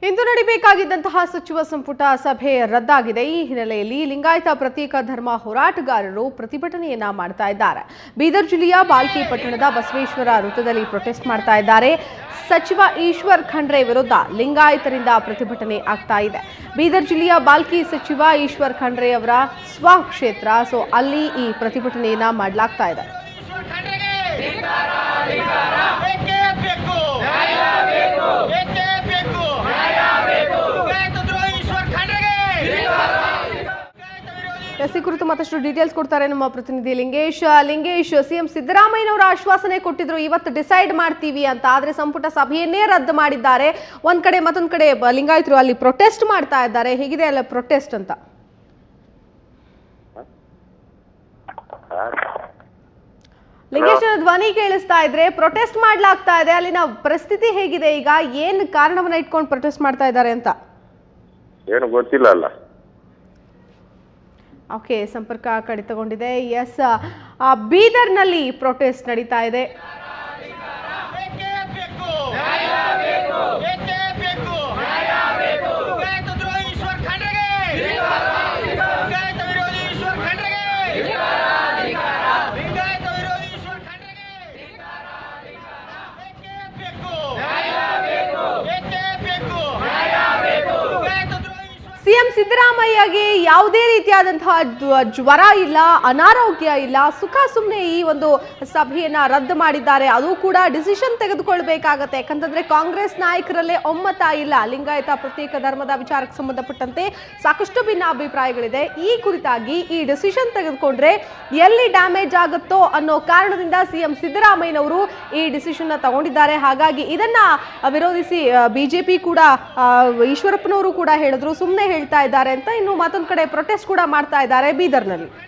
ಇಂದು ನಡಿಬೇಕಾಗಿದ್ದಂತಹ ಸಚಿವ ಸಂಪುಟ ಸಭೆ ರದ್ದಾಗಿದೆ ಈ ಹಿನ್ನೆಲೆಯಲ್ಲಿ ಲಿಂಗಾಯತ ಪ್ರತ್ಯೇಕ ಧರ್ಮ ಹೋರಾಟಗಾರರು ಪ್ರತಿಭಟನೆಯನ್ನ ಮಾಡ್ತಾ ಇದ್ದಾರೆ ಬೀದರ್ ಜಿಲ್ಲೆಯ ಬಾಲ್ಕಿ ಪಟ್ಟಣದ ಬಸವೇಶ್ವರ ವೃತ್ತದಲ್ಲಿ ಪ್ರೊಟೆಸ್ಟ್ ಮಾಡ್ತಾ ಇದ್ದಾರೆ ಸಚಿವ ಈಶ್ವರ್ ಖಂಡ್ರೆ ವಿರುದ್ಧ ಲಿಂಗಾಯತರಿಂದ ಪ್ರತಿಭಟನೆ ಆಗ್ತಾ ಇದೆ ಬೀದರ್ ಜಿಲ್ಲೆಯ ಬಾಲ್ಕಿ ಸಚಿವ ಈಶ್ವರ್ ಖಂಡ್ರೆ ಅವರ ಸ್ವಕ್ಷೇತ್ರ ಸೊ ಅಲ್ಲಿ ಈ ಪ್ರತಿಭಟನೆಯನ್ನ ಮಾಡಲಾಗ್ತಾ ಇದೆ ಬೇಕೇ ಬೇಕು ಬೇಕೇ ಬೇಕು ಲಿಂಗಾಯತ ದ್ರೋಹಿ ಈಶ್ವರ್ ಖಂಡ್ರೆಗೆ ಲಿಂಗಾಯತ ವಿರೋಧಿ ಎಸ್ ಈ ಕುರಿತು ಮತ್ತಷ್ಟು ಡೀಟೇಲ್ಸ್ ಕೊಡ್ತಾರೆ ನಮ್ಮ ಪ್ರತಿನಿಧಿ ಲಿಂಗೇಶ್ ಲಿಂಗೇಶ್ ಸಿಎಂ ಸಿದ್ದರಾಮಯ್ಯನವರು ಆಶ್ವಾಸನೆ ಕೊಟ್ಟಿದ್ರು ಇವತ್ತು ಡಿಸೈಡ್ ಮಾಡ್ತೀವಿ ಅಂತ ಆದ್ರೆ ಸಂಪುಟ ಸಭೆಯನ್ನೇ ರದ್ದು ಮಾಡಿದ್ದಾರೆ ಒಂದ್ ಕಡೆ ಮತ್ತೊಂದ್ ಕಡೆ ಬ- ಲಿಂಗಾಯತರು ಅಲ್ಲಿ ಪ್ರೊಟೆಸ್ಟ್ ಮಾಡ್ತಾ ಇದ್ದಾರೆ ಹೇಗಿದೆ ಅಲ್ಲ ಪ್ರೊಟೆಸ್ಟ್ ಅಂತ ಲಿಂಗೇಶ್ ಅವರ ಧ್ವನಿ ಕೇಳಿಸ್ತಾ ಇದ್ರೆ ಪ್ರೊಟೆಸ್ಟ್ ಮಾಡ್ಲಾಗ್ತಾ ಇದೆ ಅಲ್ಲಿನ ಪರಿಸ್ಥಿತಿ ಹೇಗಿದೆ ಈಗ ಏನ್ ಕಾರಣವನ್ನ ಇಟ್ಕೊಂಡು ಪ್ರೊಟೆಸ್ಟ್ ಮಾಡ್ತಾ ಇದ್ದಾರೆ ಅಂತ ಏನು ಗೊತ್ತಿಲ್ಲ ಅಲ್ಲ ಓಕೆ ಸಂಪರ್ಕ ಕಡಿತಗೊಂಡಿದೆ ಎಸ್ ಬೀದರ್ನಲ್ಲಿ ಪ್ರೊಟೆಸ್ಟ್ ನಡೀತಾ ಇದೆ ಬೇಕೇ ಬೇಕು ಬೇಕೇ ಬೇಕು ಲಿಂಗಾಯತ ದ್ರೋಹಿ ಈಶ್ವರ್ ಖಂಡ್ರೆಗೆ ಲಿಂಗಾಯತ ವಿರೋಧಿ ಈಶ್ವರ್ ಖಂಡ್ರೆಗೆ ಲಿಂಗಾಯತ ವಿರೋಧಿ ಈಶ್ವರ್ ಖಂಡ್ರೆಗೆ ಬೇಕೇ ಬೇಕು ಬೇಕೇ ಬೇಕು ಲಿಂಗಾಯತ ದ್ರೋಹಿ ಈಶ್ವರ್ ಸಿಎಂ ಸಿದ್ದರಾಮಯ್ಯಗೆ ಯಾವುದೇ ರೀತಿಯಾದಂತಹ ಜ್ವ- ಜ್ವರ ಇಲ್ಲ ಅನಾರೋಗ್ಯ ಇಲ್ಲ ಸುಖ ಸುಮ್ಮನೆ ಈ ಒಂದು ಸಭೆಯನ್ನ ರದ್ದು ಮಾಡಿದ್ದಾರೆ ಅದು ಕೂಡ ಡಿಸಿಷನ್ ತೆಗೆದುಕೊಳ್ಬೇಕಾಗತ್ತೆ ಯಾಕಂತಂದ್ರೆ ಕಾಂಗ್ರೆಸ್ ನಾಯಕರಲ್ಲೇ ಒಮ್ಮತ ಇಲ್ಲ ಲಿಂಗಾಯತ ಪ್ರತ್ಯೇಕ ಧರ್ಮದ ವಿಚಾರಕ್ಕೆ ಸಂಬಂಧಪಟ್ಟಂತೆ ಸಾಕಷ್ಟು ಭಿನ್ನಾಭಿಪ್ರಾಯಗಳಿದೆ ಈ ಕುರಿತಾಗಿ ಈ ಡಿಸಿಷನ್ ತೆಗೆದುಕೊಂಡ್ರೆ ಎಲ್ಲಿ ಡ್ಯಾಮೇಜ್ ಆಗುತ್ತೋ ಅನ್ನೋ ಕಾರಣದಿಂದ ಸಿಎಂ ಸಿದ್ದರಾಮಯ್ಯನವರು ಈ ಡಿಸಿಷನ್ ತಗೊಂಡಿದ್ದಾರೆ ಹಾಗಾಗಿ ಇದನ್ನ ವಿರೋಧಿಸಿ ಬಿಜೆಪಿ ಕೂಡ ಆ, ಈಶ್ವರಪ್ಪನವರು ಕೂಡ ಹೇಳಿದ್ರು ಸುಮ್ಮನೆ ಹೇಳ್ತಾ ಇದ್ದಾರೆ ಅಂತ ಇನ್ನು ಮತ್ತೊಂದ್ ಕಡೆ ಪ್ರೊಟೆಸ್ಟ್ ಕೂಡ ಮಾಡ್ತಾ ಇದ್ದಾರೆ ಬೀದರ್ನಲ್ಲಿ